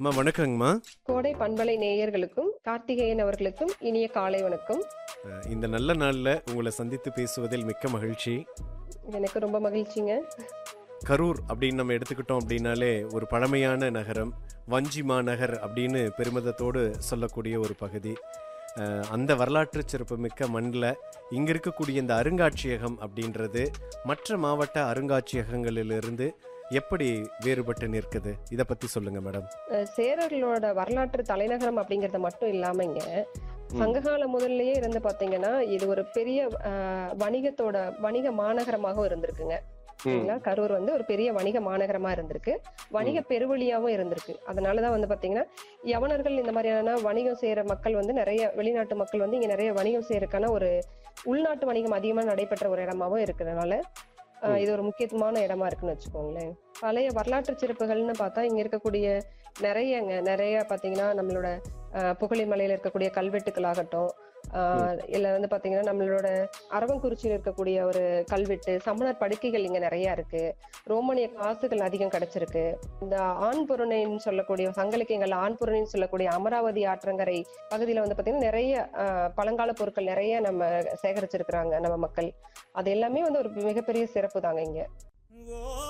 அம்மா வணக்கங்கம்மா கோடை பண்பலை நேயர்களுக்கும் கார்த்திகேயன் அவர்களுக்கும் இனிய காலை வணக்கம் அஹ், இந்த நல்ல நாளில் உங்களை சந்தித்து பேசுவதில் மிக்க மகிழ்ச்சி எனக்கு ரொம்ப மகிழ்ச்சிங்க கரூர் அப்படின்னு நம்ம எடுத்துக்கிட்டோம் அப்படின்னாலே ஒரு பழமையான நகரம் வஞ்சி மாநகர் அப்படின்னு பெருமிதத்தோடு சொல்லக்கூடிய ஒரு பகுதி அஹ், அந்த வரலாற்று சிறப்புமிக்க மண்ணில் இங்கே இருக்கக்கூடிய இந்த அருங்காட்சியகம் அப்படின்றது மற்ற மாவட்ட அருங்காட்சியகங்களிலிருந்து எப்படி வேறுபட்டு நிற்குது இதை பற்றி சொல்லுங்கள் மேடம் அஹ் சேரர்களோட வரலாற்று தலைநகரம் அப்படிங்கறது மட்டும் இல்லாமங்க சங்ககால முதல்லயே இருந்து பாத்தீங்கன்னா இது ஒரு பெரிய அஹ், வணிகத்தோட வணிக மாநகரமாகவும் இருந்திருக்குங்க சரிங்களா கரூர் வந்து ஒரு பெரிய வணிக மாநகரமா இருந்திருக்கு வணிக பெருவழியாவும் இருந்திருக்கு அதனாலதான் வந்து பாத்தீங்கன்னா யவனர்கள் இந்த மாதிரியான வணிகம் செய்யற மக்கள் வந்து நிறைய வெளிநாட்டு மக்கள் வந்து இங்க நிறைய வணிகம் செய்யறதுக்கான ஒரு உள்நாட்டு வணிகம் அதிகமா நடைபெற்ற ஒரு இடமாவும் இருக்கிறதுனால அஹ், இது ஒரு முக்கியத்துவமான இடமா இருக்குன்னு வச்சுக்கோங்களேன் பழைய வரலாற்று சிறப்புகள்னு பார்த்தா இங்க இருக்கக்கூடிய நிறையங்க நிறைய பாத்தீங்கன்னா நம்மளோட அஹ், புகழிமலையில இருக்கக்கூடிய கல்வெட்டுகள் ஆகட்டும் ஆஹ் இல்ல வந்து பாத்தீங்கன்னா நம்மளோட அரவங்குறிச்சியில் இருக்கக்கூடிய ஒரு கல்வெட்டு சமணர் படுக்கைகள் இங்க நிறைய இருக்கு ரோமானிய காசுகள் அதிகம் கிடைச்சிருக்கு இந்த ஆண் புறணைன்னு சொல்லக்கூடிய சங்கலிக்கங்கள் ஆண் புறணைன்னு சொல்லக்கூடிய அமராவதி ஆற்றங்கரை பகுதியில வந்து பாத்தீங்கன்னா நிறைய ஆஹ், பழங்கால பொருட்கள் நிறைய நம்ம சேகரிச்சிருக்கிறாங்க நம்ம மக்கள் அது எல்லாமே வந்து ஒரு மிகப்பெரிய சிறப்பு தாங்க இங்க ஓ